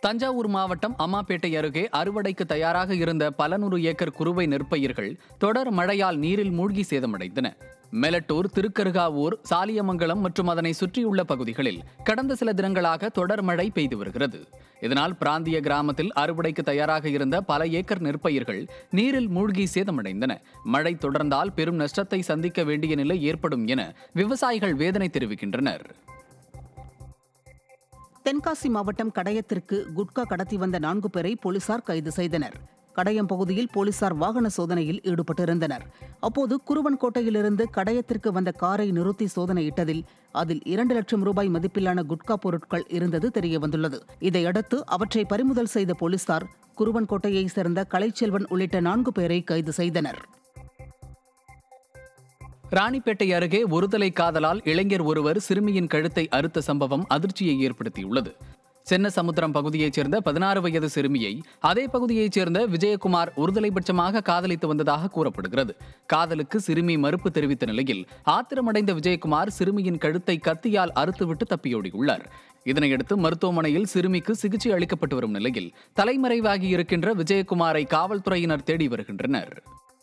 தஞ்சாவூர் மாவட்டம் அம்மாப்பேட்டை அருகே அறுவடைக்கு தயாராக இருந்த பல நூறு ஏக்கர் குறுவை நெற்பயிர்கள் தொடர் மழையால் நீரில் மூழ்கி சேதமடைந்தன மெலட்டூர் திருக்கருகாவூர் சாலியமங்கலம் மற்றும் அதனை சுற்றியுள்ள பகுதிகளில் கடந்த சில தினங்களாக தொடர் மழை பெய்து வருகிறது இதனால் பிராந்திய கிராமத்தில் அறுவடைக்கு தயாராக இருந்த பல ஏக்கர் நெற்பயிர்கள் நீரில் மூழ்கி சேதமடைந்தன மழை தொடர்ந்தால் பெரும் நஷ்டத்தை சந்திக்க வேண்டிய நிலை ஏற்படும் என விவசாயிகள் வேதனை தெரிவிக்கின்றனர் தென்காசி மாவட்டம் கடயத்திற்கு குட்கா கடத்தி வந்த நான்கு பேரை போலீசார் கைது செய்தனர் கடயம் பகுதியில் போலீசார் வாகன சோதனையில் ஈடுபட்டிருந்தனர் அப்போது குருவன்கோட்டையிலிருந்து கடயத்திற்கு வந்த காரை நிறுத்தி சோதனையிட்டதில் அதில் இரண்டு லட்சம் ரூபாய் மதிப்பிலான குட்கா பொருட்கள் இருந்தது தெரியவந்துள்ளது இதையடுத்து அவற்றை பறிமுதல் செய்த போலீசார் குருவன்கோட்டையைச் சேர்ந்த கலைச்செல்வன் உள்ளிட்ட நான்கு பேரை கைது செய்தனர் ராணிப்பேட்டை அருகே ஒருதலை காதலால் இளைஞர் ஒருவர் சிறுமியின் கழுத்தை அறுத்த சம்பவம் அதிர்ச்சியை ஏற்படுத்தியுள்ளது சென்னசமுத்திரம் பகுதியைச் சேர்ந்த பதினாறு வயது சிறுமியை அதே பகுதியைச் சேர்ந்த விஜயகுமார் ஒருதலைபட்சமாக காதலித்து வந்ததாக கூறப்படுகிறது காதலுக்கு சிறுமி மறுப்பு தெரிவித்த நிலையில் ஆத்திரமடைந்த விஜயகுமார் சிறுமியின் கழுத்தை கத்தியால் அறுத்துவிட்டு தப்பியோடியுள்ளார் இதனையடுத்து மருத்துவமனையில் சிறுமிக்கு சிகிச்சை அளிக்கப்பட்டு வரும் நிலையில் தலைமறைவாகி இருக்கின்ற விஜயகுமாரை காவல்துறையினர் தேடி வருகின்றனர்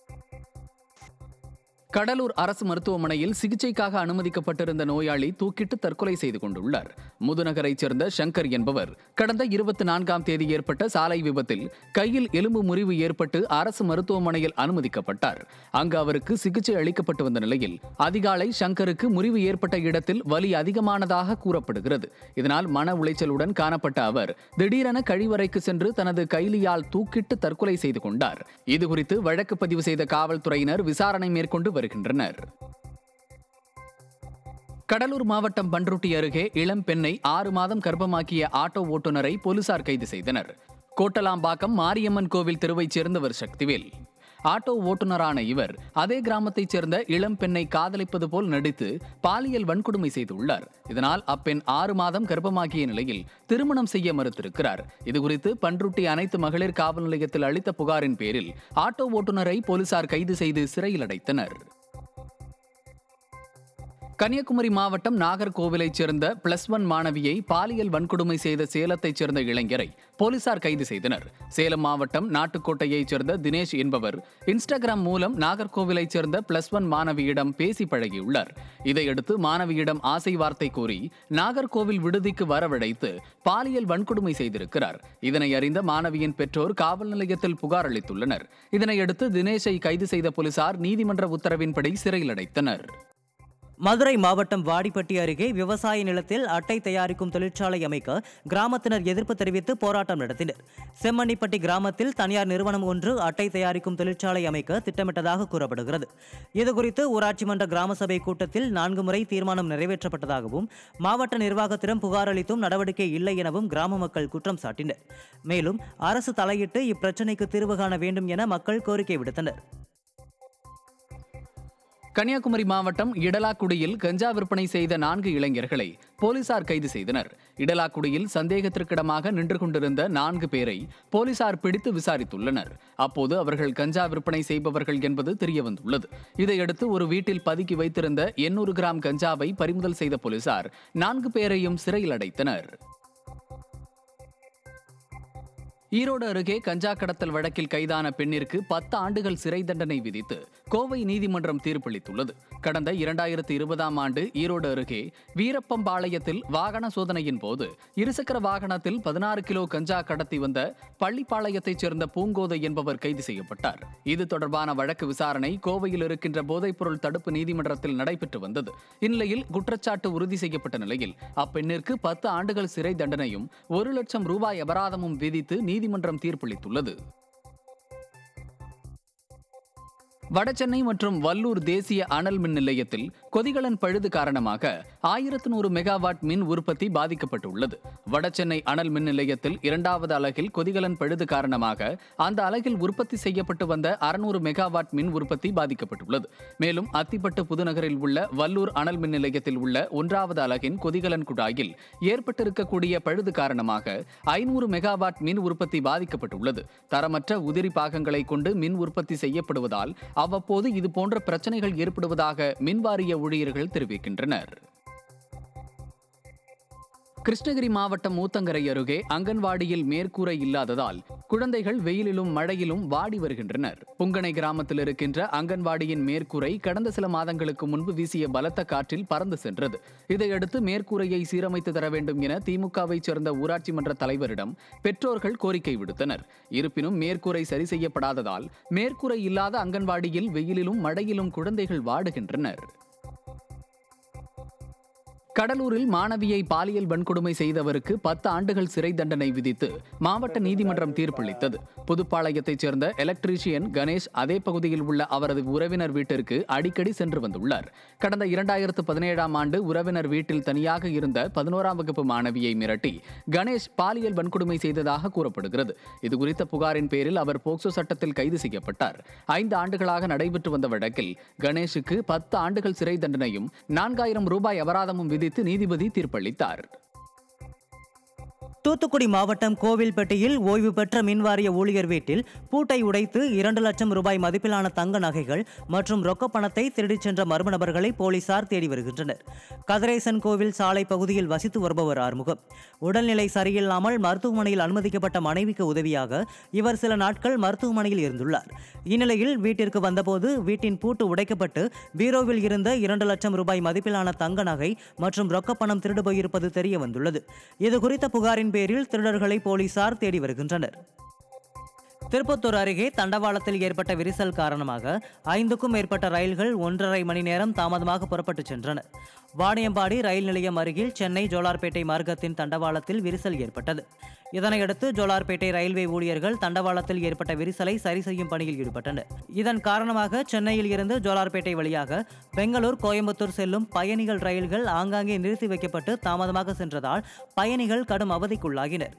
கடலூர் அரசு மருத்துவமனையில் சிகிச்சைக்காக அனுமதிக்கப்பட்டிருந்த நோயாளி தூக்கிட்டு தற்கொலை செய்து கொண்டுள்ளார் முதுநகரைச் சேர்ந்த சங்கர் என்பவர் கடந்த இருபத்தி நான்காம் தேதி ஏற்பட்ட சாலை விபத்தில் கையில் எலும்பு முறிவு ஏற்பட்டு அரசு மருத்துவமனையில் அனுமதிக்கப்பட்டார் அங்கு அவருக்கு சிகிச்சை அளிக்கப்பட்டு வந்த நிலையில் அதிகாலை சங்கருக்கு முறிவு ஏற்பட்ட இடத்தில் வலி அதிகமானதாக கூறப்படுகிறது இதனால் மன உளைச்சலுடன் காணப்பட்ட அவர் திடீரென கழிவறைக்கு சென்று தனது கைலியால் தூக்கிட்டு தற்கொலை செய்து கொண்டார் இதுகுறித்து வழக்கு பதிவு செய்த காவல்துறையினர் விசாரணை மேற்கொண்டு வருகின்றனர் கடலூர் மாவட்டம் பன்ருட்டி அருகே இளம் பெண்ணை ஆறு மாதம் கர்ப்பமாக்கிய ஆட்டோ ஓட்டுநரை போலீசார் கைது செய்தனர் கோட்டலாம்பாக்கம் மாரியம்மன் கோவில் தெருவைச் சேர்ந்தவர் சக்திவேல் ஆட்டோ ஓட்டுநரான இவர் அதே கிராமத்தைச் சேர்ந்த இளம் பெண்ணை காதலிப்பது போல் நடித்து பாலியல் வன்கொடுமை செய்துள்ளார் இதனால் அப்பெண் ஆறு மாதம் கர்ப்பமாகிய நிலையில் திருமணம் செய்ய மறுத்திருக்கிறார் இதுகுறித்து பன்ருட்டி அனைத்து மகளிர் காவல் நிலையத்தில் அளித்த புகாரின் பேரில் ஆட்டோ ஓட்டுநரை போலீசார் கைது செய்து சிறையில் அடைத்தனர் கன்னியாகுமரி மாவட்டம் நாகர்கோவிலைச் சேர்ந்த பிளஸ் ஒன் மாணவியை பாலியல் வன்கொடுமை செய்த சேலத்தைச் சேர்ந்த இளைஞரை போலீசார் கைது செய்தனர் சேலம் மாவட்டம் நாட்டுக்கோட்டையைச் சேர்ந்த தினேஷ் என்பவர் இன்ஸ்டாகிராம் மூலம் நாகர்கோவிலைச் சேர்ந்த பிளஸ் ஒன் மாணவியிடம் பேசி பழகியுள்ளார் இதையடுத்து மாணவியிடம் ஆசை வார்த்தை கூறி நாகர்கோவில் விடுதிக்கு வரவழைத்து பாலியல் வன்கொடுமை செய்திருக்கிறார் இதனை அறிந்த மாணவியின் பெற்றோர் காவல் நிலையத்தில் புகார் அளித்துள்ளனர் இதனையடுத்து தினேஷை கைது செய்த போலீசார் நீதிமன்ற உத்தரவின்படி சிறையில் அடைத்தனர் மதுரை மாவட்டம் வாடிப்பட்டி அருகே விவசாய நிலத்தில் அட்டை தயாரிக்கும் தொழிற்சாலை அமைக்க கிராமத்தினர் எதிர்ப்பு தெரிவித்து போராட்டம் நடத்தினர் செம்மண்ணிப்பட்டி கிராமத்தில் தனியார் நிறுவனம் ஒன்று அட்டை தயாரிக்கும் தொழிற்சாலை அமைக்க திட்டமிட்டதாக கூறப்படுகிறது இதுகுறித்து ஊராட்சி மன்ற கிராம சபை கூட்டத்தில் நான்கு முறை தீர்மானம் நிறைவேற்றப்பட்டதாகவும் மாவட்ட நிர்வாகத்திடம் புகார் அளித்தும் நடவடிக்கை இல்லை எனவும் கிராம மக்கள் குற்றம் சாட்டினர் மேலும் அரசு தலையிட்டு இப்பிரச்சினைக்கு தீர்வு காண வேண்டும் என மக்கள் கோரிக்கை விடுத்தனர் கன்னியாகுமரி மாவட்டம் இடலாக்குடியில் கஞ்சா விற்பனை செய்த நான்கு இளைஞர்களை போலீசார் கைது செய்தனர் இடலாக்குடியில் சந்தேகத்திற்கிடமாக நின்று கொண்டிருந்த நான்கு பேரை போலீசார் பிடித்து விசாரித்துள்ளனர் அப்போது அவர்கள் கஞ்சா விற்பனை செய்பவர்கள் என்பது தெரியவந்துள்ளது இதையடுத்து ஒரு வீட்டில் பதுக்கி வைத்திருந்த எண்ணூறு கிராம் கஞ்சாவை பறிமுதல் செய்த போலீசார் நான்கு பேரையும் சிறையில் அடைத்தனர் ஈரோடு அருகே கஞ்சா கடத்தல் வழக்கில் கைதான பெண்ணிற்கு பத்து ஆண்டுகள் சிறை தண்டனை விதித்து கோவை நீதிமன்றம் தீர்ப்பளித்துள்ளது கடந்த இரண்டாயிரத்தி இருபதாம் ஆண்டு ஈரோடு அருகே வீரப்பம்பாளையத்தில் வாகன சோதனையின் போது இருசக்கர வாகனத்தில் பதினாறு கிலோ கஞ்சா கடத்தி வந்த பள்ளிப்பாளையத்தைச் சேர்ந்த பூங்கோதை என்பவர் கைது செய்யப்பட்டார் இது தொடர்பான வழக்கு விசாரணை கோவையில் இருக்கின்ற போதைப்பொருள் தடுப்பு நீதிமன்றத்தில் நடைபெற்று வந்தது இந்நிலையில் குற்றச்சாட்டு உறுதி செய்யப்பட்ட நிலையில் அப்பெண்ணிற்கு பத்து ஆண்டுகள் சிறை தண்டனையும் ஒரு லட்சம் ரூபாய் அபராதமும் விதித்து நீதிமன்றம் தீர்ப்பளித்துள்ளது வடசென்னை மற்றும் வல்லூர் தேசிய அனல் மின் நிலையத்தில் கொதிகலன் பழுது காரணமாக ஆயிரத்து நூறு மெகாவாட் மின் உற்பத்தி பாதிக்கப்பட்டுள்ளது வடசென்னை அனல் மின் நிலையத்தில் இரண்டாவது அலகில் கொதிகலன் பழுது காரணமாக அந்த அலகில் உற்பத்தி செய்யப்பட்டு வந்த அறுநூறு மெகாவாட் மின் உற்பத்தி பாதிக்கப்பட்டுள்ளது மேலும் அத்திப்பட்டு புதுநகரில் உள்ள வல்லூர் அனல் மின் நிலையத்தில் உள்ள ஒன்றாவது அலகின் கொதிகலன் குழாயில் ஏற்பட்டிருக்கக்கூடிய பழுது காரணமாக ஐநூறு மெகாவாட் மின் உற்பத்தி பாதிக்கப்பட்டுள்ளது தரமற்ற உதிரி பாகங்களை கொண்டு மின் உற்பத்தி செய்யப்படுவதால் அவ்வப்போது இது போன்ற பிரச்சனைகள் ஏற்படுவதாக மின்வாரிய ஊழியர்கள் தெரிவிக்கின்றனர் கிருஷ்ணகிரி மாவட்டம் ஊத்தங்கரை அருகே அங்கன்வாடியில் மேற்கூரை இல்லாததால் குழந்தைகள் வெயிலிலும் மழையிலும் வாடி வருகின்றனர் புங்கனை கிராமத்தில் இருக்கின்ற அங்கன்வாடியின் மேற்கூரை கடந்த சில மாதங்களுக்கு முன்பு வீசிய பலத்த காற்றில் பறந்து சென்றது இதையடுத்து மேற்கூரையை சீரமைத்து தர வேண்டும் என திமுகவைச் சேர்ந்த ஊராட்சி மன்ற தலைவரிடம் பெற்றோர்கள் கோரிக்கை விடுத்தனர் இருப்பினும் மேற்கூரை சரி செய்யப்படாததால் மேற்கூரை இல்லாத அங்கன்வாடியில் வெயிலிலும் மழையிலும் குழந்தைகள் வாடுகின்றனர் கடலூரில் மாணவியை பாலியல் வன்கொடுமை செய்தவருக்கு பத்து ஆண்டுகள் சிறை தண்டனை விதித்து மாவட்ட நீதிமன்றம் தீர்ப்பளித்தது புதுப்பாளையத்தைச் சேர்ந்த எலக்ட்ரீஷியன் கணேஷ் அதே பகுதியில் உள்ள அவரது உறவினர் வீட்டிற்கு அடிக்கடி சென்று வந்துள்ளார் கடந்த இரண்டாயிரத்து பதினேழாம் ஆண்டு உறவினர் வீட்டில் தனியாக இருந்த பதினோராம் வகுப்பு மாணவியை மிரட்டி கணேஷ் பாலியல் வன்கொடுமை செய்ததாக கூறப்படுகிறது இதுகுறித்த புகாரின் பேரில் அவர் போக்சோ சட்டத்தில் கைது செய்யப்பட்டார் ஐந்து ஆண்டுகளாக நடைபெற்று வந்த வழக்கில் கணேஷுக்கு பத்து ஆண்டுகள் சிறை தண்டனையும் நான்காயிரம் ரூபாய் அபராதமும் விதித்து நீதிபதி தீர்ப்பளித்தார் தூத்துக்குடி மாவட்டம் கோவில்பட்டியில் ஓய்வு பெற்ற மின்வாரிய ஊழியர் வீட்டில் பூட்டை உடைத்து இரண்டு லட்சம் ரூபாய் மதிப்பிலான தங்க நகைகள் மற்றும் ரொக்கப் பணத்தை திருடிச் சென்ற மர்ம நபர்களை போலீசார் தேடி வருகின்றனர் கதிரேசன் கோவில் சாலை பகுதியில் வசித்து வருபவர் ஆறுமுகம் உடல்நிலை சரியில்லாமல் மருத்துவமனையில் அனுமதிக்கப்பட்ட மனைவிக்கு உதவியாக இவர் சில நாட்கள் மருத்துவமனையில் இருந்துள்ளார் இந்நிலையில் வீட்டிற்கு வந்தபோது வீட்டின் பூட்டு உடைக்கப்பட்டு பீரோவில் இருந்த இரண்டு லட்சம் ரூபாய் மதிப்பிலான தங்க நகை மற்றும் ரொக்கப் பணம் திருடு போயிருப்பது தெரிய வந்துள்ளது இது குறித்த புகாரின் பேரில் திருடர்களை போலீசார் தேடி வருகின்றனர் திருப்பத்தூர் அருகே தண்டவாளத்தில் ஏற்பட்ட விரிசல் காரணமாக ஐந்துக்கும் மேற்பட்ட ரயில்கள் ஒன்றரை மணி நேரம் தாமதமாக புறப்பட்டுச் சென்றன வாணியம்பாடி ரயில் நிலையம் அருகில் சென்னை ஜோலார்பேட்டை மார்க்கத்தின் தண்டவாளத்தில் விரிசல் ஏற்பட்டது இதனையடுத்து ஜோலார்பேட்டை ரயில்வே ஊழியர்கள் தண்டவாளத்தில் ஏற்பட்ட விரிசலை சரி செய்யும் பணியில் ஈடுபட்டனர் இதன் காரணமாக சென்னையில் இருந்து ஜோலார்பேட்டை வழியாக பெங்களூர் கோயம்புத்தூர் செல்லும் பயணிகள் ரயில்கள் ஆங்காங்கே நிறுத்தி வைக்கப்பட்டு தாமதமாக சென்றதால் பயணிகள் கடும் அவதிக்குள்ளாகினர்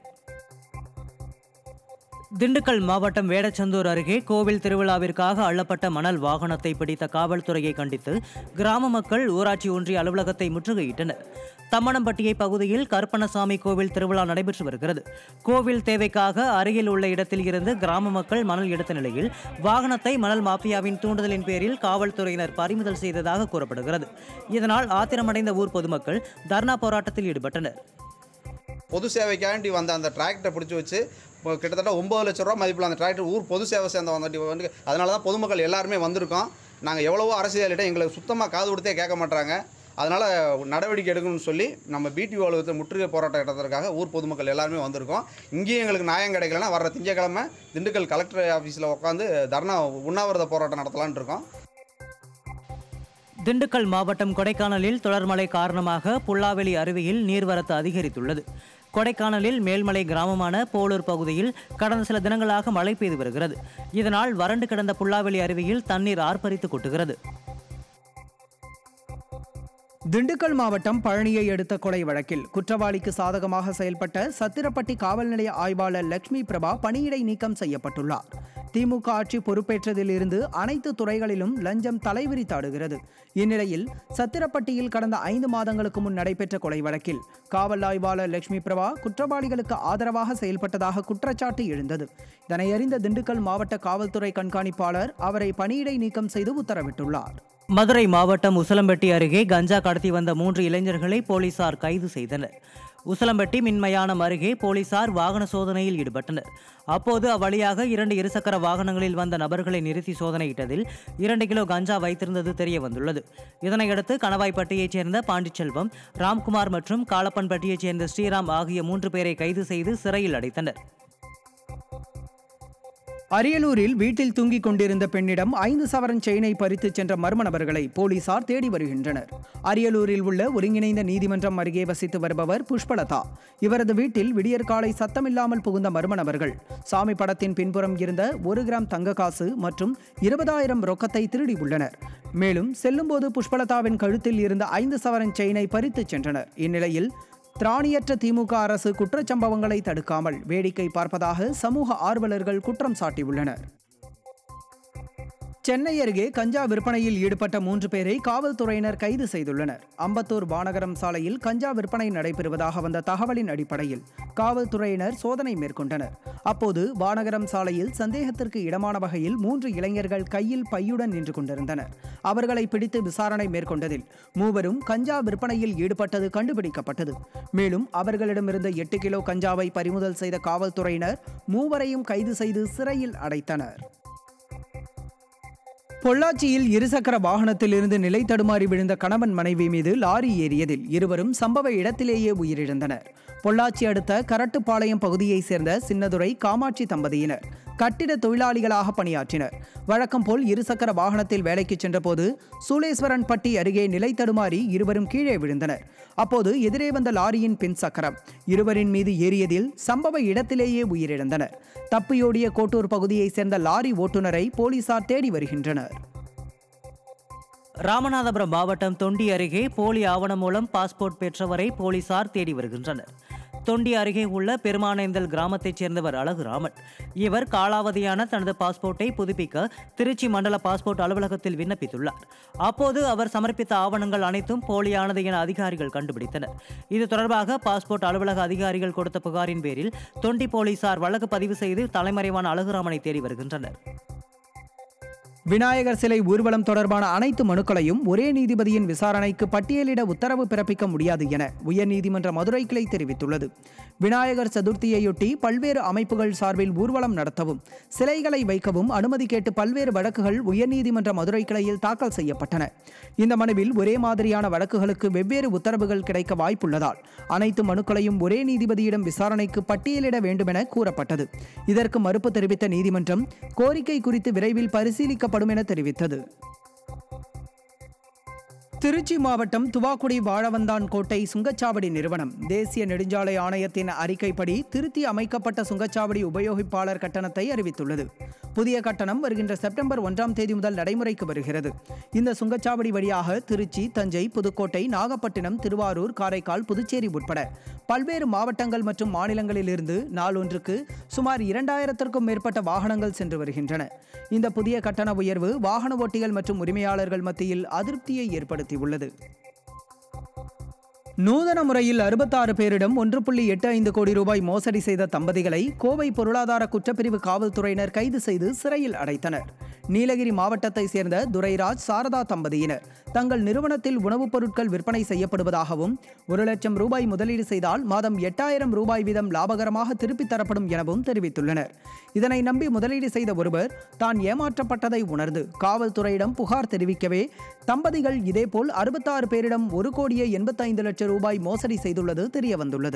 திண்டுக்கல் மாவட்டம் வேடச்சந்தூர் அருகே கோவில் திருவிழாவிற்காக அள்ளப்பட்ட மணல் வாகனத்தை பிடித்த காவல்துறையை கண்டித்து கிராம மக்கள் ஊராட்சி ஒன்றிய அலுவலகத்தை முற்றுகையிட்டனர் தம்மணம்பட்டியை பகுதியில் கருப்பணசாமி கோவில் திருவிழா நடைபெற்று வருகிறது கோவில் தேவைக்காக அருகில் உள்ள இடத்தில் இருந்து கிராம மக்கள் மணல் எடுத்த நிலையில் வாகனத்தை மணல் மாஃபியாவின் தூண்டுதலின் பேரில் காவல்துறையினர் பறிமுதல் செய்ததாக கூறப்படுகிறது இதனால் ஆத்திரமடைந்த ஊர் பொதுமக்கள் தர்ணா போராட்டத்தில் ஈடுபட்டனர் பொது சேவைக்காண்டி வந்த அந்த டிராக்டரை பிடிச்சி வச்சு இப்போ கிட்டத்தட்ட ஒம்பது லட்ச ரூபா மதிப்பில் அந்த டிராக்டர் ஊர் பொது சேவை சேர்ந்த வண்டி வந்து அதனால தான் பொதுமக்கள் எல்லாருமே வந்திருக்கோம் நாங்கள் எவ்வளவோ அரசியல்கிட்ட எங்களுக்கு சுத்தமாக காது கொடுத்தே கேட்க மாட்டாங்க அதனால் நடவடிக்கை எடுக்கணும்னு சொல்லி நம்ம பிடிஓ அலுவலகத்தை முற்றுகை போராட்டம் இடத்திற்காக ஊர் பொதுமக்கள் எல்லாருமே வந்திருக்கோம் இங்கேயும் எங்களுக்கு நியாயம் கிடைக்கலன்னா வர்ற திங்கக்கிழமை திண்டுக்கல் கலெக்டர் ஆஃபீஸில் உட்காந்து தர்ணா உண்ணாவிரத போராட்டம் நடத்தலாம்னு இருக்கோம் திண்டுக்கல் மாவட்டம் கொடைக்கானலில் தொடர்மழை காரணமாக புல்லாவெளி அருவியில் நீர்வரத்து அதிகரித்துள்ளது கொடைக்கானலில் மேல்மலை கிராமமான போலூர் பகுதியில் கடந்த சில தினங்களாக மழை பெய்து வருகிறது இதனால் வறண்டு கிடந்த புல்லாவெளி அருவியில் தண்ணீர் ஆர்ப்பரித்து கொட்டுகிறது திண்டுக்கல் மாவட்டம் பழனியை அடுத்த கொலை வழக்கில் குற்றவாளிக்கு சாதகமாக செயல்பட்ட சத்திரப்பட்டி காவல் நிலைய ஆய்வாளர் லட்சுமி பிரபா பணியிடை நீக்கம் செய்யப்பட்டுள்ளார் திமுக ஆட்சி பொறுப்பேற்றதிலிருந்து அனைத்து துறைகளிலும் லஞ்சம் தலைவிரித்தாடுகிறது இந்நிலையில் சத்திரப்பட்டியில் கடந்த ஐந்து மாதங்களுக்கு முன் நடைபெற்ற கொலை வழக்கில் காவல் ஆய்வாளர் லட்சுமி பிரபா குற்றவாளிகளுக்கு ஆதரவாக செயல்பட்டதாக குற்றச்சாட்டு எழுந்தது இதனை அறிந்த திண்டுக்கல் மாவட்ட காவல்துறை கண்காணிப்பாளர் அவரை பணியிடை நீக்கம் செய்து உத்தரவிட்டுள்ளார் மதுரை மாவட்டம் உசிலம்பட்டி அருகே கஞ்சா கடத்தி வந்த மூன்று இளைஞர்களை போலீசார் கைது செய்தனர் உசிலம்பட்டி மின்மயானம் அருகே போலீசார் வாகன சோதனையில் ஈடுபட்டனர் அப்போது அவ்வழியாக இரண்டு இருசக்கர வாகனங்களில் வந்த நபர்களை நிறுத்தி சோதனையிட்டதில் இரண்டு கிலோ கஞ்சா வைத்திருந்தது தெரிய வந்துள்ளது இதனையடுத்து கணவாய்ப்பட்டியைச் சேர்ந்த பாண்டிச்செல்வம் ராம்குமார் மற்றும் காலப்பன்பட்டியைச் சேர்ந்த ஸ்ரீராம் ஆகிய மூன்று பேரை கைது செய்து சிறையில் அடைத்தனர் அரியலூரில் வீட்டில் தூங்கிக் கொண்டிருந்த பெண்ணிடம் ஐந்து சவரன் செயினை பறித்துச் சென்ற மர்ம நபர்களை போலீசார் தேடி வருகின்றனர் அரியலூரில் உள்ள ஒருங்கிணைந்த நீதிமன்றம் அருகே வசித்து வருபவர் புஷ்பலதா இவரது வீட்டில் விடியற்காலை சத்தமில்லாமல் புகுந்த மர்ம நபர்கள் சாமி படத்தின் பின்புறம் இருந்த ஒரு கிராம் தங்க காசு மற்றும் இருபதாயிரம் ரொக்கத்தை திருடி உள்ளனர் மேலும் செல்லும்போது புஷ்பலதாவின் கழுத்தில் இருந்த ஐந்து சவரன் செயினை பறித்துச் சென்றனர் இந்நிலையில் திராணியற்ற திமுக அரசு குற்றச்சம்பவங்களை தடுக்காமல் வேடிக்கை பார்ப்பதாக சமூக ஆர்வலர்கள் குற்றம் சாட்டியுள்ளனர் சென்னை அருகே கஞ்சா விற்பனையில் ஈடுபட்ட மூன்று பேரை காவல்துறையினர் கைது செய்துள்ளனர் அம்பத்தூர் வானகரம் சாலையில் கஞ்சா விற்பனை நடைபெறுவதாக வந்த தகவலின் அடிப்படையில் காவல்துறையினர் சோதனை மேற்கொண்டனர் அப்போது வானகரம் சாலையில் சந்தேகத்திற்கு இடமான வகையில் மூன்று இளைஞர்கள் கையில் பையுடன் நின்று கொண்டிருந்தனர் அவர்களை பிடித்து விசாரணை மேற்கொண்டதில் மூவரும் கஞ்சா விற்பனையில் ஈடுபட்டது கண்டுபிடிக்கப்பட்டது மேலும் அவர்களிடமிருந்த எட்டு கிலோ கஞ்சாவை பறிமுதல் செய்த காவல்துறையினர் மூவரையும் கைது செய்து சிறையில் அடைத்தனர் பொள்ளாச்சியில் இருசக்கர வாகனத்தில் இருந்து நிலை தடுமாறி விழுந்த கணவன் மனைவி மீது லாரி ஏறியதில் இருவரும் சம்பவ இடத்திலேயே உயிரிழந்தனர் பொள்ளாச்சி அடுத்த கரட்டுப்பாளையம் பகுதியைச் சேர்ந்த சின்னதுரை காமாட்சி தம்பதியினர் கட்டிட தொழிலாளிகளாக பணியாற்றினர் வழக்கம் போல் இருசக்கர வாகனத்தில் வேலைக்கு சென்றபோது சூளேஸ்வரன்பட்டி அருகே நிலை தடுமாறி இருவரும் கீழே விழுந்தனர் அப்போது எதிரே வந்த லாரியின் பின் சக்கரம் இருவரின் மீது ஏறியதில் சம்பவ இடத்திலேயே உயிரிழந்தனர் தப்பியோடிய கோட்டூர் பகுதியைச் சேர்ந்த லாரி ஓட்டுநரை போலீசார் தேடி வருகின்றனர் ராமநாதபுரம் மாவட்டம் தொண்டி அருகே போலி ஆவணம் மூலம் பாஸ்போர்ட் பெற்றவரை போலீசார் தேடி வருகின்றனர் தொண்டி அருகே உள்ள பெருமானேந்தல் கிராமத்தைச் சேர்ந்தவர் அழகுராமன் இவர் காலாவதியான தனது பாஸ்போர்ட்டை புதுப்பிக்க திருச்சி மண்டல பாஸ்போர்ட் அலுவலகத்தில் விண்ணப்பித்துள்ளார் அப்போது அவர் சமர்ப்பித்த ஆவணங்கள் அனைத்தும் போலியானது என அதிகாரிகள் கண்டுபிடித்தனர் இது தொடர்பாக பாஸ்போர்ட் அலுவலக அதிகாரிகள் கொடுத்த புகாரின் பேரில் தொண்டி போலீசார் வழக்கு பதிவு செய்து தலைமறைவான அழகுராமனை தேடி வருகின்றனர் விநாயகர் சிலை ஊர்வலம் தொடர்பான அனைத்து மனுக்களையும் ஒரே நீதிபதியின் விசாரணைக்கு பட்டியலிட உத்தரவு பிறப்பிக்க முடியாது என உயர்நீதிமன்ற மதுரை கிளை தெரிவித்துள்ளது விநாயகர் சதுர்த்தியையொட்டி பல்வேறு அமைப்புகள் சார்பில் ஊர்வலம் நடத்தவும் சிலைகளை வைக்கவும் அனுமதி கேட்டு பல்வேறு வழக்குகள் உயர்நீதிமன்ற மதுரை கிளையில் தாக்கல் செய்யப்பட்டன இந்த மனுவில் ஒரே மாதிரியான வழக்குகளுக்கு வெவ்வேறு உத்தரவுகள் கிடைக்க வாய்ப்புள்ளதால் அனைத்து மனுக்களையும் ஒரே நீதிபதியிடம் விசாரணைக்கு பட்டியலிட வேண்டுமென கூறப்பட்டது இதற்கு மறுப்பு தெரிவித்த நீதிமன்றம் கோரிக்கை குறித்து விரைவில் பரிசீலிக்கப்படும் என தெரிவித்தது திருச்சி மாவட்டம் துவாக்குடி வாழவந்தான் கோட்டை சுங்கச்சாவடி நிறுவனம் தேசிய நெடுஞ்சாலை ஆணையத்தின் அறிக்கைப்படி திருத்தி அமைக்கப்பட்ட சுங்கச்சாவடி உபயோகிப்பாளர் கட்டணத்தை அறிவித்துள்ளது புதிய கட்டணம் வருகின்ற செப்டம்பர் ஒன்றாம் தேதி முதல் நடைமுறைக்கு வருகிறது இந்த சுங்கச்சாவடி வழியாக திருச்சி தஞ்சை புதுக்கோட்டை நாகப்பட்டினம் திருவாரூர் காரைக்கால் புதுச்சேரி உட்பட பல்வேறு மாவட்டங்கள் மற்றும் மாநிலங்களிலிருந்து நாளொன்றுக்கு சுமார் இரண்டாயிரத்திற்கும் மேற்பட்ட வாகனங்கள் சென்று வருகின்றன இந்த புதிய கட்டண உயர்வு வாகன ஓட்டிகள் மற்றும் உரிமையாளர்கள் மத்தியில் அதிருப்தியை ஏற்படுத்தியுள்ளது நூதன முறையில் அறுபத்தாறு பேரிடம் ஒன்று புள்ளி எட்டு ஐந்து கோடி ரூபாய் மோசடி செய்த தம்பதிகளை கோவை பொருளாதார குற்றப்பிரிவு காவல்துறையினர் கைது செய்து சிறையில் அடைத்தனர் நீலகிரி மாவட்டத்தை சேர்ந்த துரைராஜ் சாரதா தம்பதியினர் தங்கள் நிறுவனத்தில் உணவுப் பொருட்கள் விற்பனை செய்யப்படுவதாகவும் ஒரு லட்சம் ரூபாய் முதலீடு செய்தால் மாதம் எட்டாயிரம் ரூபாய் வீதம் லாபகரமாக திருப்பித் தரப்படும் எனவும் தெரிவித்துள்ளனர் இதனை நம்பி முதலீடு செய்த ஒருவர் தான் ஏமாற்றப்பட்டதை உணர்ந்து காவல்துறையிடம் புகார் தெரிவிக்கவே தம்பதிகள் இதேபோல் அறுபத்தாறு பேரிடம் ஒரு கோடியே எண்பத்தைந்து லட்சம் ரூபாய் மோசடி செய்துள்ளது தெரியவந்துள்ளது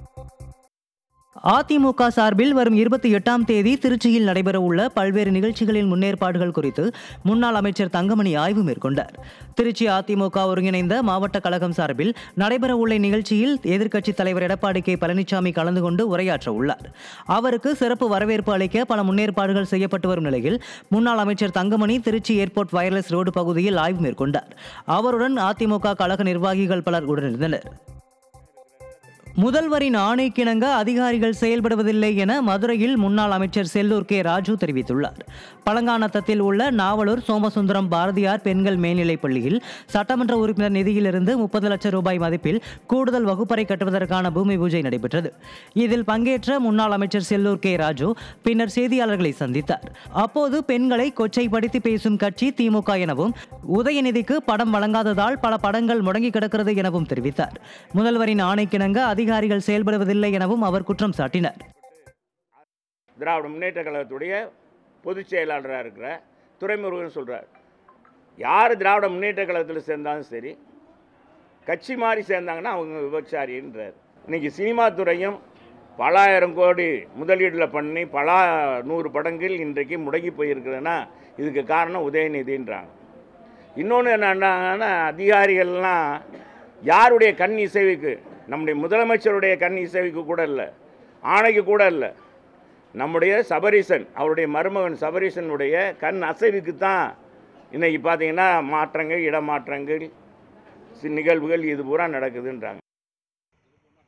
அதிமுக சார்பில் வரும் இருபத்தி எட்டாம் தேதி திருச்சியில் நடைபெறவுள்ள பல்வேறு நிகழ்ச்சிகளின் முன்னேற்பாடுகள் குறித்து முன்னாள் அமைச்சர் தங்கமணி ஆய்வு மேற்கொண்டார் திருச்சி அதிமுக ஒருங்கிணைந்த மாவட்ட கழகம் சார்பில் நடைபெறவுள்ள நிகழ்ச்சியில் எதிர்க்கட்சித் தலைவர் எடப்பாடி கே பழனிசாமி கலந்து கொண்டு உரையாற்ற உள்ளார் அவருக்கு சிறப்பு வரவேற்பு அளிக்க பல முன்னேற்பாடுகள் செய்யப்பட்டு வரும் நிலையில் முன்னாள் அமைச்சர் Thangamani Trichy airport wireless road பகுதியில் ஆய்வு மேற்கொண்டார் அவருடன் அதிமுக கழக நிர்வாகிகள் பலர் உடனிருந்தனர் முதல்வரின் ஆணைக்கிணங்க அதிகாரிகள் செயல்படுவதில்லை என மதுரையில் முன்னாள் அமைச்சர் செல்லூர் கே ராஜு தெரிவித்துள்ளார் பழங்கானத்தத்தில் உள்ள நாவலூர் சோமசுந்தரம் பாரதியார் பெண்கள் மேல்நிலைப் பள்ளியில் சட்டமன்ற உறுப்பினர் நிதியிலிருந்து முப்பது லட்சம் ரூபாய் மதிப்பில் கூடுதல் வகுப்பறை கட்டுவதற்கான பூமி பூஜை நடைபெற்றது இதில் பங்கேற்ற முன்னாள் அமைச்சர் செல்லூர் கே ராஜு பின்னர் செய்தியாளர்களை சந்தித்தார் அப்போது பெண்களை கொச்சைப்படுத்தி பேசும் கட்சி திமுக எனவும் உதயநிதிக்கு படம் வழங்காததால் பல படங்கள் முடங்கி கிடக்கிறது எனவும் தெரிவித்தார் முதல்வரின் ஆணைக்கிணங்க அதிகாரிகள் செயல்படுவதில்லை எனவும் அவர் குற்றம் சாட்டினார் திராவிட முன்னேற்ற கழகத்துடைய பொதுச் செயலாளராக இருக்கிற துரைமுருகன் சொல்கிறார் யார் திராவிட முன்னேற்ற கழகத்தில் சேர்ந்தாலும் சரி கட்சி மாறி சேர்ந்தாங்கன்னா அவங்க விபச்சாரின்றார் இன்னைக்கு சினிமா துறையும் பல ஆயிரம் கோடி முதலீடில் பண்ணி பல நூறு படங்கள் இன்றைக்கு முடங்கி போயிருக்குதுன்னா இதுக்கு காரணம் உதயநிதின்றாங்க இன்னொன்று என்னன்னாங்கன்னா அதிகாரிகள்லாம் யாருடைய கண் இசைவுக்கு நம்முடைய முதலமைச்சருடைய கண் இசைவுக்கு கூட இல்லை ஆணைக்கு கூட இல்லை நம்முடைய சபரீசன் அவருடைய மருமகன் சபரீசனுடைய கண் அசைவுக்கு தான் இன்னைக்கு பார்த்தீங்கன்னா மாற்றங்கள் இடமாற்றங்கள் சி- நிகழ்வுகள் இது பூரா நடக்குதுன்றாங்க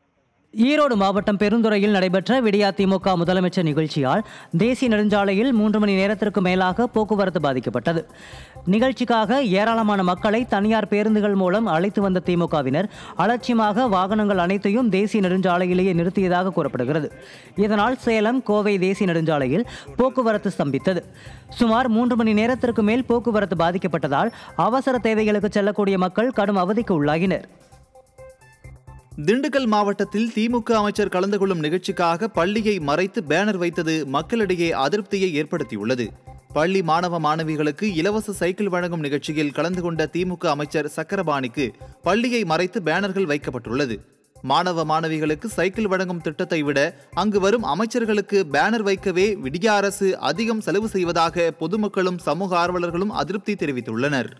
ஈரோடு மாவட்டம் பெருந்துறையில் நடைபெற்ற விடியா திமுக முதலமைச்சர் நிகழ்ச்சியால் தேசிய நெடுஞ்சாலையில் மூன்று மணி நேரத்திற்கு மேலாக போக்குவரத்து பாதிக்கப்பட்டது நிகழ்ச்சிக்காக ஏராளமான மக்களை தனியார் பேருந்துகள் மூலம் அழைத்து வந்த திமுகவினர் அலட்சியமாக வாகனங்கள் அனைத்தையும் தேசிய நெடுஞ்சாலையிலேயே நிறுத்தியதாக கூறப்படுகிறது இதனால் சேலம் கோவை தேசிய நெடுஞ்சாலையில் போக்குவரத்து ஸ்தம்பித்தது சுமார் மூன்று மணி நேரத்திற்கு மேல் போக்குவரத்து பாதிக்கப்பட்டதால் அவசர தேவைகளுக்கு செல்லக்கூடிய மக்கள் கடும் அவதிக்கு உள்ளாகினர் திண்டுக்கல் மாவட்டத்தில் திமுக அமைச்சர் கலந்து கொள்ளும் நிகழ்ச்சிக்காக பள்ளியை மறைத்து பேனர் வைத்தது மக்களிடையே அதிருப்தியை ஏற்படுத்தியுள்ளது பள்ளி மாணவ மாணவிகளுக்கு இலவச சைக்கிள் வழங்கும் நிகழ்ச்சியில் கலந்து கொண்ட திமுக அமைச்சர் சக்கரபாணிக்கு பள்ளியை மறைத்து பேனர்கள் வைக்கப்பட்டுள்ளது மாணவ மாணவிகளுக்கு சைக்கிள் வழங்கும் திட்டத்தை விட அங்கு வரும் அமைச்சர்களுக்கு பேனர் வைக்கவே விடிய அரசு அதிகம் செலவு செய்வதாக பொதுமக்களும் சமூக ஆர்வலர்களும் அதிருப்தி தெரிவித்துள்ளனர்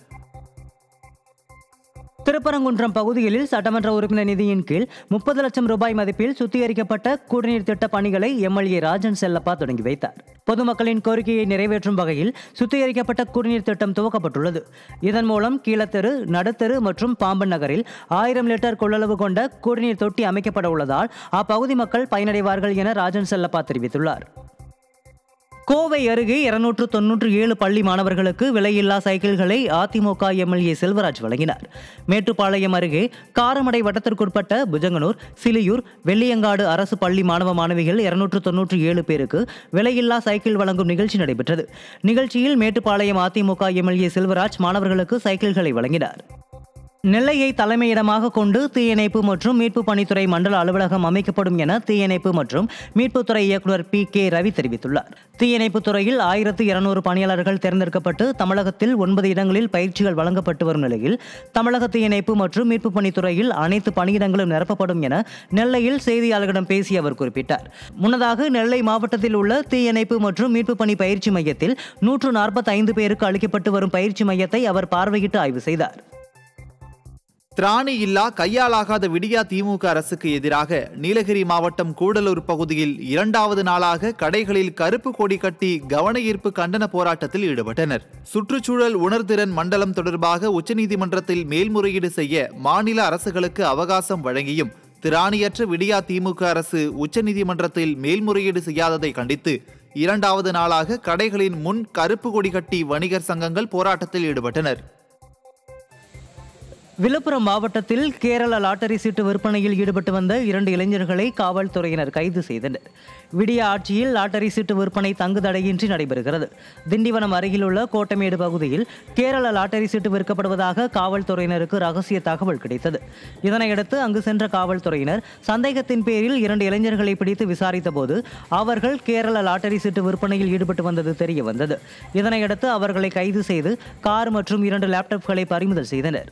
திருப்பரங்குன்றம் பகுதிகளில் சட்டமன்ற உறுப்பினர் நிதியின் கீழ் முப்பது லட்சம் ரூபாய் மதிப்பில் சுத்திகரிக்கப்பட்ட குடிநீர் திட்ட பணிகளை எம்எல்ஏ ராஜன் செல்லப்பா தொடங்கி வைத்தார் பொதுமக்களின் கோரிக்கையை நிறைவேற்றும் வகையில் சுத்திகரிக்கப்பட்ட குடிநீர் திட்டம் துவக்கப்பட்டுள்ளது இதன் மூலம் கீழத்தெரு நடுத்தெரு மற்றும் பாம்பன் நகரில் ஆயிரம் லிட்டர் கொள்ளளவு கொண்ட குடிநீர் தொட்டி அமைக்கப்பட உள்ளதால் அப்பகுதி மக்கள் பயனடைவார்கள் என ராஜன் செல்லப்பா தெரிவித்துள்ளார் கோவை அருகே இருநூற்று தொன்னூற்று ஏழு பள்ளி மாணவர்களுக்கு விலையில்லா சைக்கிள்களை அதிமுக எம்எல்ஏ செல்வராஜ் வழங்கினார் மேட்டுப்பாளையம் அருகே காரமடை வட்டத்திற்குட்பட்ட புஜங்கனூர் சிலியூர் வெள்ளியங்காடு அரசு பள்ளி மாணவ மாணவிகள் இருநூற்று தொன்னூற்று ஏழு பேருக்கு விலையில்லா சைக்கிள் வழங்கும் நிகழ்ச்சி நடைபெற்றது நிகழ்ச்சியில் மேட்டுப்பாளையம் அதிமுக எம்எல்ஏ செல்வராஜ் மாணவர்களுக்கு சைக்கிள்களை வழங்கினார் நெல்லையை தலைமையிடமாக கொண்டு தீயணைப்பு மற்றும் மீட்பு பணித்துறை மண்டல அலுவலகம் அமைக்கப்படும் என தீயணைப்பு மற்றும் மீட்புத்துறை இயக்குநர் பி கே ரவி தெரிவித்துள்ளார் தீயணைப்பு துறையில் ஆயிரத்து இருநூறு பணியாளர்கள் தேர்ந்தெடுக்கப்பட்டு தமிழகத்தில் ஒன்பது இடங்களில் பயிற்சிகள் வழங்கப்பட்டு வரும் நிலையில் தமிழக தீயணைப்பு மற்றும் மீட்பு பணித்துறையில் அனைத்து பணியிடங்களும் நிரப்பப்படும் என நெல்லையில் செய்தியாளர்களிடம் பேசி அவர் குறிப்பிட்டார் முன்னதாக நெல்லை மாவட்டத்தில் உள்ள தீயணைப்பு மற்றும் மீட்பு பணி பயிற்சி மையத்தில் நூற்று நாற்பத்தி ஐந்து பேருக்கு அளிக்கப்பட்டு வரும் பயிற்சி மையத்தை அவர் பார்வையிட்டு ஆய்வு செய்தார் திராணி இல்லா கையாலாகாத விடியா திமுக அரசுக்கு எதிராக நீலகிரி மாவட்டம் கூடலூர் பகுதியில் இரண்டாவது நாளாக கடைகளில் கருப்பு கொடி கட்டி கவன ஈர்ப்பு கண்டன போராட்டத்தில் ஈடுபட்டனர் சுற்றுச்சூழல் உணர்திறன் மண்டலம் தொடர்பாக உச்சநீதிமன்றத்தில் மேல்முறையீடு செய்ய மாநில அரசுகளுக்கு அவகாசம் வழங்கியும் திராணியற்ற விடியா திமுக அரசு உச்சநீதிமன்றத்தில் மேல்முறையீடு செய்யாததை கண்டித்து இரண்டாவது நாளாக கடைகளின் முன் கருப்பு கொடி கட்டி வணிகர் சங்கங்கள் போராட்டத்தில் ஈடுபட்டனர் விழுப்புரம் மாவட்டத்தில் கேரள லாட்டரி சீட்டு விற்பனையில் ஈடுபட்டு வந்த இரண்டு இளைஞர்களை காவல்துறையினர் கைது செய்தனர் விடிய ஆட்சியில் லாட்டரி சீட்டு விற்பனை தங்கு தடையின்றி நடைபெறுகிறது திண்டிவனம் அருகிலுள்ள கோட்டமேடு பகுதியில் கேரள லாட்டரி சீட்டு விற்கப்படுவதாக காவல்துறையினருக்கு ரகசிய தகவல் கிடைத்தது இதனையடுத்து அங்கு சென்ற காவல்துறையினர் சந்தேகத்தின் பேரில் இரண்டு இளைஞர்களை பிடித்து விசாரித்த போது அவர்கள் கேரள லாட்டரி சீட்டு விற்பனையில் ஈடுபட்டு வந்தது தெரிய வந்தது இதனையடுத்து அவர்களை கைது செய்து கார் மற்றும் இரண்டு லேப்டாப்களை பறிமுதல் செய்தனர்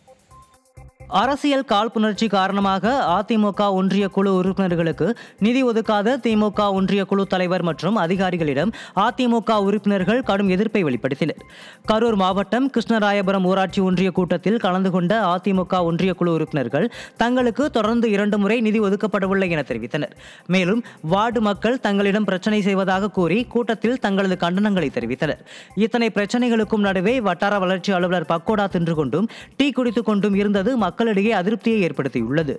அரசியல் காழ்ப்புணர்ச்சி காரணமாக அதிமுக ஒன்றிய குழு உறுப்பினர்களுக்கு நிதி ஒதுக்காத திமுக ஒன்றிய குழு தலைவர் மற்றும் அதிகாரிகளிடம் அதிமுக உறுப்பினர்கள் கடும் எதிர்ப்பை வெளிப்படுத்தினர் கரூர் மாவட்டம் கிருஷ்ணராயபுரம் ஊராட்சி ஒன்றிய கூட்டத்தில் கலந்து கொண்ட அதிமுக ஒன்றிய குழு உறுப்பினர்கள் தங்களுக்கு தொடர்ந்து இரண்டு முறை நிதி ஒதுக்கப்படவில்லை என தெரிவித்தனர் மேலும் வார்டு மக்கள் தங்களிடம் பிரச்சனை செய்வதாக கூறி கூட்டத்தில் தங்களது கண்டனங்களை தெரிவித்தனர் இத்தனை பிரச்சனைகளுக்கும் நடுவே வட்டார வளர்ச்சி அலுவலர் பக்கோடா தின்று கொண்டும் டீ குடித்துக் கொண்டும் இருந்தது மக்களிடையே அதிருப்தியை ஏற்படுத்தியுள்ளது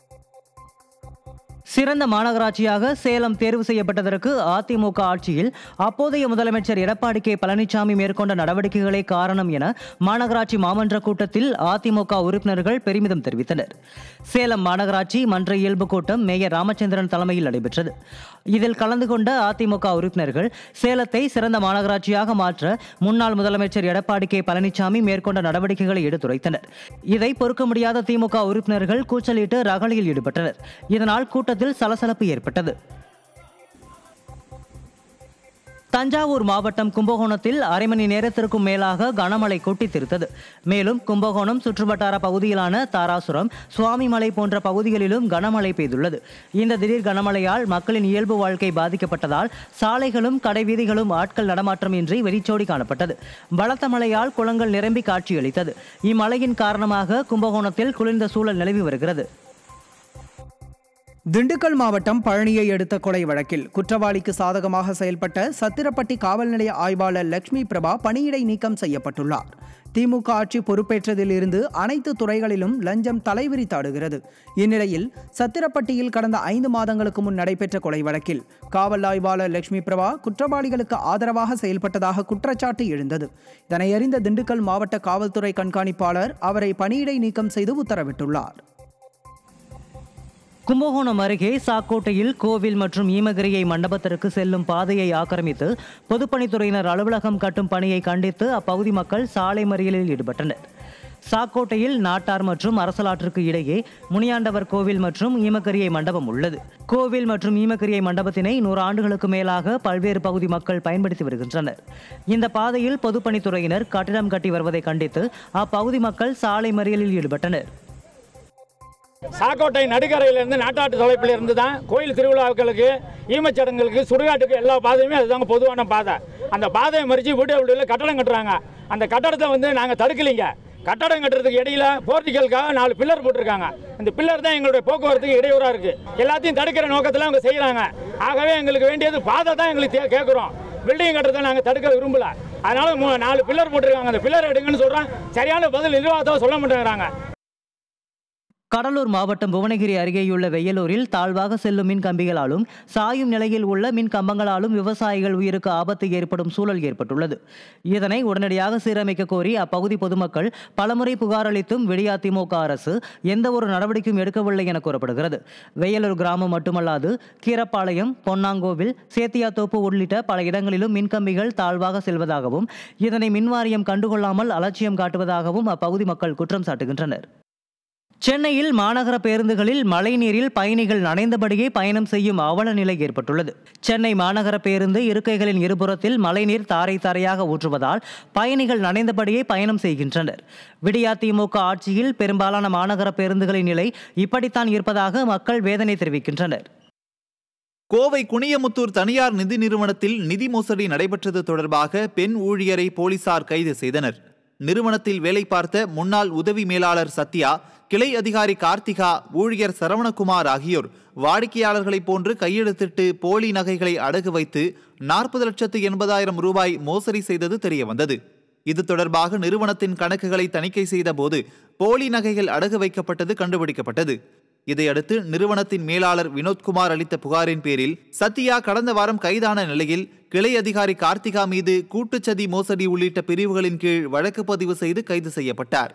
சிறந்த மாநகராட்சியாக சேலம் தேர்வு செய்யப்பட்டதற்கு அதிமுக ஆட்சியில் அப்போதைய முதலமைச்சர் எடப்பாடி கே பழனிசாமி மேற்கொண்ட நடவடிக்கைகளே காரணம் என மாநகராட்சி மாமன்ற கூட்டத்தில் அதிமுக உறுப்பினர்கள் பெருமிதம் தெரிவித்தனர் சேலம் மாநகராட்சி மன்ற இயல்பு கூட்டம் மேயர் ராமச்சந்திரன் தலைமையில் நடைபெற்றது இதில் கலந்து கொண்ட அதிமுக உறுப்பினர்கள் சேலத்தை சிறந்த மாநகராட்சியாக மாற்ற முன்னாள் முதலமைச்சர் எடப்பாடி கே பழனிசாமி மேற்கொண்ட நடவடிக்கைகளை எடுத்துரைத்தனர் இதை பொறுக்க முடியாத திமுக உறுப்பினர்கள் கூச்சலிட்டு ரகளையில் ஈடுபட்டனர் இதனால் கூட்டத்தில் சலசலப்பு ஏற்பட்டது தஞ்சாவூர் மாவட்டம் கும்பகோணத்தில் அரை மணி நேரத்திற்கும் மேலாக கனமழை கொட்டி தீர்த்தது மேலும் கும்பகோணம் சுற்றுவட்டார பகுதியிலான தாராசுரம் சுவாமிமலை போன்ற பகுதிகளிலும் கனமழை பெய்துள்ளது இந்த திடீர் கனமழையால் மக்களின் இயல்பு வாழ்க்கை பாதிக்கப்பட்டதால் சாலைகளும் கடைவீதிகளும் ஆட்கள் நடமாட்டம் இன்றி வெறிச்சோடி காணப்பட்டது பலத்த மழையால் குளங்கள் நிரம்பி காட்சியளித்தது இம்மழையின் காரணமாக கும்பகோணத்தில் குளிர்ந்த சூழல் நிலவி வருகிறது திண்டுக்கல் மாவட்டம் பழனியை அடுத்த கொலை வழக்கில் குற்றவாளிக்கு சாதகமாக செயல்பட்ட சத்திரப்பட்டி காவல் நிலைய ஆய்வாளர் லட்சுமி பிரபா பணியிடை நீக்கம் செய்யப்பட்டுள்ளார் திமுக ஆட்சி பொறுப்பேற்றதிலிருந்து அனைத்து துறைகளிலும் லஞ்சம் தலைவிரித்தாடுகிறது இந்நிலையில் சத்திரப்பட்டியில் கடந்த ஐந்து மாதங்களுக்கு முன் நடைபெற்ற கொலை வழக்கில் காவல் ஆய்வாளர் லட்சுமி பிரபா குற்றவாளிகளுக்கு ஆதரவாக செயல்பட்டதாக குற்றச்சாட்டு எழுந்தது இதனை அறிந்த திண்டுக்கல் மாவட்ட காவல்துறை கண்காணிப்பாளர் அவரை பணியிடை நீக்கம் செய்து உத்தரவிட்டுள்ளார் கும்பகோணம் அருகே சாக்கோட்டையில் கோவில் மற்றும் ஈமகிரியை மண்டபத்திற்கு செல்லும் பாதையை ஆக்கிரமித்து பொதுப்பணித்துறையினர் அலுவலகம் கட்டும் பணியை கண்டித்து அப்பகுதி மக்கள் சாலை மறியலில் ஈடுபட்டனர் சாக்கோட்டையில் நாட்டார் மற்றும் அரசலாற்றுக்கு இடையே முனியாண்டவர் கோவில் மற்றும் ஈமக்கரியை மண்டபம் உள்ளது கோவில் மற்றும் ஈமக்கரியை மண்டபத்தினை நூறு ஆண்டுகளுக்கு மேலாக பல்வேறு பகுதி மக்கள் பயன்படுத்தி வருகின்றனர் இந்த பாதையில் பொதுப்பணித்துறையினர் கட்டிடம் கட்டி வருவதை கண்டித்து அப்பகுதி மக்கள் சாலை மறியலில் ஈடுபட்டனர் சாக்கோட்டை நடுக்கரையிலேருந்து நாட்டாட்டு தொலைப்பில் இருந்து தான் கோயில் திருவிழாக்களுக்கு ஈமச்சடங்குகளுக்கு சுடுகாட்டுக்கு எல்லா பாதையுமே அதுதாங்க பொதுவான பாதை அந்த பாதையை மறித்து வீட்டு வீட்டில் கட்டடம் கட்டுறாங்க அந்த கட்டடத்தை வந்து நாங்கள் தடுக்கலைங்க கட்டடம் கட்டுறதுக்கு இடையில போர்ட்டிகளுக்காக நாலு பில்லர் போட்டிருக்காங்க இந்த பில்லர் தான் எங்களுடைய போக்குவரத்துக்கு இடையூறாக இருக்கு எல்லாத்தையும் தடுக்கிற நோக்கத்தில் அவங்க செய்கிறாங்க ஆகவே எங்களுக்கு வேண்டியது பாதை தான் எங்களுக்கு தே- கேட்குறோம் பில்டிங் கட்டுறதை நாங்கள் தடுக்க விரும்பல அதனால மூ- நாலு பில்லர் போட்டிருக்காங்க அந்த பில்லர் எடுங்கன்னு சொல்கிறோம் சரியான பதில் நிர்வாகத்தை சொல்ல மாட்டேங்கிறாங்க கடலூர் மாவட்டம் புவனகிரி அருகேயுள்ள வெய்யலூரில் தாழ்வாக செல்லும் மின் கம்பிகளாலும் சாயும் நிலையில் உள்ள மின் கம்பங்களாலும் விவசாயிகள் உயிருக்கு ஆபத்து ஏற்படும் சூழல் ஏற்பட்டுள்ளது இதனை உடனடியாக சீரமைக்க கோரி அப்பகுதி பொதுமக்கள் பலமுறை புகார் அளித்தும் விடியா திமுக அரசு எந்த ஒரு நடவடிக்கையும் எடுக்கவில்லை என கூறப்படுகிறது வெய்யலூர் கிராமம் மட்டுமல்லாது கீரப்பாளையம் பொன்னாங்கோவில் சேத்தியாத்தோப்பு உள்ளிட்ட பல இடங்களிலும் மின்கம்பிகள் தாழ்வாக செல்வதாகவும் இதனை மின்வாரியம் கண்டுகொள்ளாமல் அலட்சியம் காட்டுவதாகவும் அப்பகுதி மக்கள் குற்றம் சாட்டுகின்றனர் சென்னையில் மாநகர பேருந்துகளில் மழைநீரில் பயணிகள் நனைந்தபடியே பயணம் செய்யும் அவல நிலை ஏற்பட்டுள்ளது சென்னை மாநகர பேருந்து இருக்கைகளின் இருபுறத்தில் மழைநீர் தாரை தாரையாக ஊற்றுவதால் பயணிகள் நனைந்தபடியே பயணம் செய்கின்றனர் விடியா திமுக ஆட்சியில் பெரும்பாலான மாநகர பேருந்துகளின் நிலை இப்படித்தான் இருப்பதாக மக்கள் வேதனை தெரிவிக்கின்றனர் கோவை குனியமுத்தூர் தனியார் நிதி நிறுவனத்தில் நிதி மோசடி நடைபெற்றது தொடர்பாக பெண் ஊழியரை போலீசார் கைது செய்தனர் நிறுவனத்தில் வேலை பார்த்த முன்னாள் உதவி மேலாளர் சத்யா கிளை அதிகாரி கார்த்திகா ஊழியர் சரவணகுமார் ஆகியோர் வாடிக்கையாளர்களைப் போன்று கையெழுத்திட்டு போலி நகைகளை அடகு வைத்து நாற்பது லட்சத்து எண்பதாயிரம் ரூபாய் மோசடி செய்தது தெரியவந்தது இது தொடர்பாக நிறுவனத்தின் கணக்குகளை தணிக்கை செய்த போது போலி நகைகள் அடகு வைக்கப்பட்டது கண்டுபிடிக்கப்பட்டது இதையடுத்து நிறுவனத்தின் மேலாளர் வினோத்குமார் அளித்த புகாரின் பேரில் சத்யா கடந்த வாரம் கைதான நிலையில் கிளை அதிகாரி கார்த்திகா மீது கூட்டுச்சதி மோசடி உள்ளிட்ட பிரிவுகளின் கீழ் வழக்கு பதிவு செய்து கைது செய்யப்பட்டார்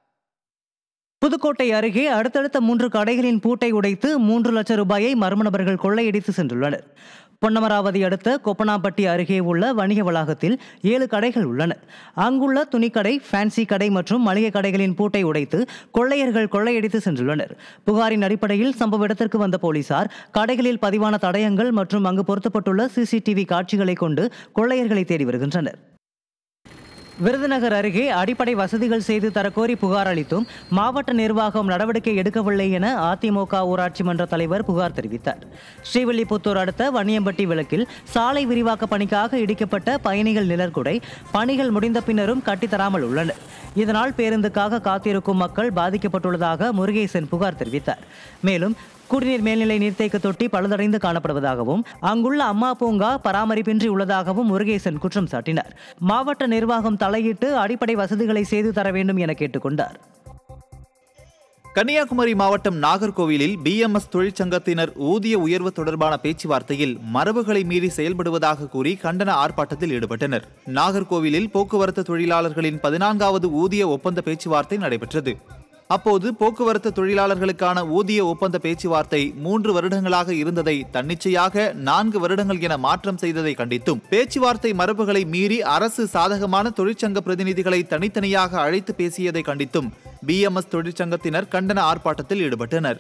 புதுக்கோட்டை அருகே அடுத்தடுத்த மூன்று கடைகளின் பூட்டை உடைத்து மூன்று லட்சம் ரூபாயை மர்ம நபர்கள் கொள்ளையடித்து சென்றுள்ளனர் பொன்னமராவதி அடுத்த கொப்பனாம்பட்டி அருகே உள்ள வணிக வளாகத்தில் ஏழு கடைகள் உள்ளன அங்குள்ள துணிக்கடை ஃபேன்சி கடை மற்றும் மளிகை கடைகளின் பூட்டை உடைத்து கொள்ளையர்கள் கொள்ளையடித்து சென்றுள்ளனர் புகாரின் அடிப்படையில் சம்பவ இடத்திற்கு வந்த போலீசார் கடைகளில் பதிவான தடயங்கள் மற்றும் அங்கு பொருத்தப்பட்டுள்ள சிசிடிவி காட்சிகளை கொண்டு கொள்ளையர்களை தேடி வருகின்றனர் விருதுநகர் அருகே அடிப்படை வசதிகள் செய்து தரக்கோரி புகார் அளித்தும் மாவட்ட நிர்வாகம் நடவடிக்கை எடுக்கவில்லை என அதிமுக ஊராட்சி மன்ற தலைவர் புகார் தெரிவித்தார் ஸ்ரீவில்லிபுத்தூர் அடுத்த வன்னியம்பட்டி விளக்கில் சாலை விரிவாக்க பணிக்காக இடிக்கப்பட்ட பயணிகள் நிழற்குடை பணிகள் முடிந்த பின்னரும் கட்டித்தராமல் உள்ளனர் இதனால் பேருந்துக்காக காத்திருக்கும் மக்கள் பாதிக்கப்பட்டுள்ளதாக முருகேசன் புகார் தெரிவித்தார் மேலும் குடிநீர் மேல்நிலை நீர்த்தேக்க தொட்டி பழுதடைந்து காணப்படுவதாகவும் அங்குள்ள அம்மா பூங்கா பராமரிப்பின்றி உள்ளதாகவும் முருகேசன் குற்றம் சாட்டினார் மாவட்ட நிர்வாகம் தலையிட்டு அடிப்படை வசதிகளை செய்து தர வேண்டும் என கேட்டுக்கொண்டார் கன்னியாகுமரி மாவட்டம் நாகர்கோவிலில் பிஎம்எஸ் தொழிற்சங்கத்தினர் ஊதிய உயர்வு தொடர்பான பேச்சுவார்த்தையில் மரபுகளை மீறி செயல்படுவதாக கூறி கண்டன ஆர்ப்பாட்டத்தில் ஈடுபட்டனர் நாகர்கோவிலில் போக்குவரத்து தொழிலாளர்களின் பதினான்காவது ஊதிய ஒப்பந்த பேச்சுவார்த்தை நடைபெற்றது அப்போது போக்குவரத்து தொழிலாளர்களுக்கான ஊதிய ஒப்பந்த பேச்சுவார்த்தை மூன்று வருடங்களாக இருந்ததை தன்னிச்சையாக நான்கு வருடங்கள் என மாற்றம் செய்ததை கண்டித்தும் பேச்சுவார்த்தை மரபுகளை மீறி அரசு சாதகமான தொழிற்சங்க பிரதிநிதிகளை தனித்தனியாக அழைத்து பேசியதை கண்டித்தும் பிஎம்எஸ் தொழிற்சங்கத்தினர் கண்டன ஆர்ப்பாட்டத்தில் ஈடுபட்டனர்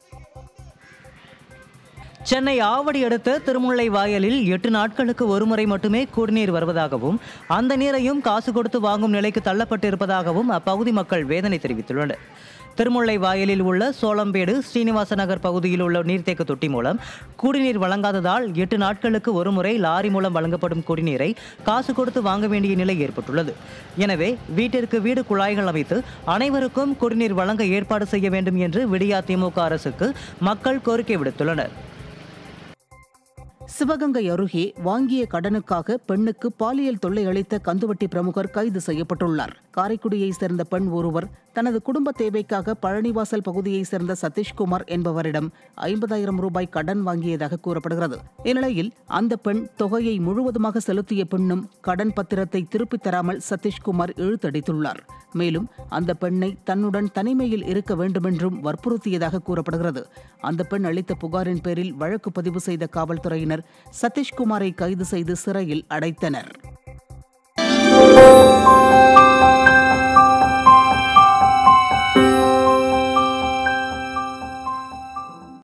சென்னை ஆவடி அடுத்த திருமுல்லை வாயலில் எட்டு நாட்களுக்கு ஒருமுறை மட்டுமே குடிநீர் வருவதாகவும் அந்த நீரையும் காசு கொடுத்து வாங்கும் நிலைக்கு தள்ளப்பட்டிருப்பதாகவும் அப்பகுதி மக்கள் வேதனை தெரிவித்துள்ளனர் திருமுல்லை வாயிலில் உள்ள சோளம்பேடு ஸ்ரீனிவாச நகர் பகுதியில் உள்ள நீர்த்தேக்க தொட்டி மூலம் குடிநீர் வழங்காததால் எட்டு நாட்களுக்கு ஒருமுறை லாரி மூலம் வழங்கப்படும் குடிநீரை காசு கொடுத்து வாங்க வேண்டிய நிலை ஏற்பட்டுள்ளது எனவே வீட்டிற்கு வீடு குழாய்கள் அமைத்து அனைவருக்கும் குடிநீர் வழங்க ஏற்பாடு செய்ய வேண்டும் என்று விடியா திமுக அரசுக்கு மக்கள் கோரிக்கை விடுத்துள்ளனர் சிவகங்கை அருகே வாங்கிய கடனுக்காக பெண்ணுக்கு பாலியல் தொல்லை அளித்த கந்துவட்டி பிரமுகர் கைது செய்யப்பட்டுள்ளார் காரைக்குடியைச் சேர்ந்த பெண் ஒருவர் தனது குடும்ப தேவைக்காக பழனிவாசல் பகுதியைச் சேர்ந்த சதீஷ்குமார் என்பவரிடம் ஐம்பதாயிரம் ரூபாய் கடன் வாங்கியதாக கூறப்படுகிறது இந்நிலையில் அந்த பெண் தொகையை முழுவதுமாக செலுத்திய பின்னும் கடன் பத்திரத்தை திருப்பித் தராமல் சதீஷ்குமார் இழுத்தடித்துள்ளார் மேலும் அந்த பெண்ணை தன்னுடன் தனிமையில் இருக்க வேண்டுமென்றும் வற்புறுத்தியதாக கூறப்படுகிறது அந்த பெண் அளித்த புகாரின் பேரில் வழக்கு பதிவு செய்த காவல்துறையினர் சதீஷ்குமாரை கைது செய்து சிறையில் அடைத்தனர்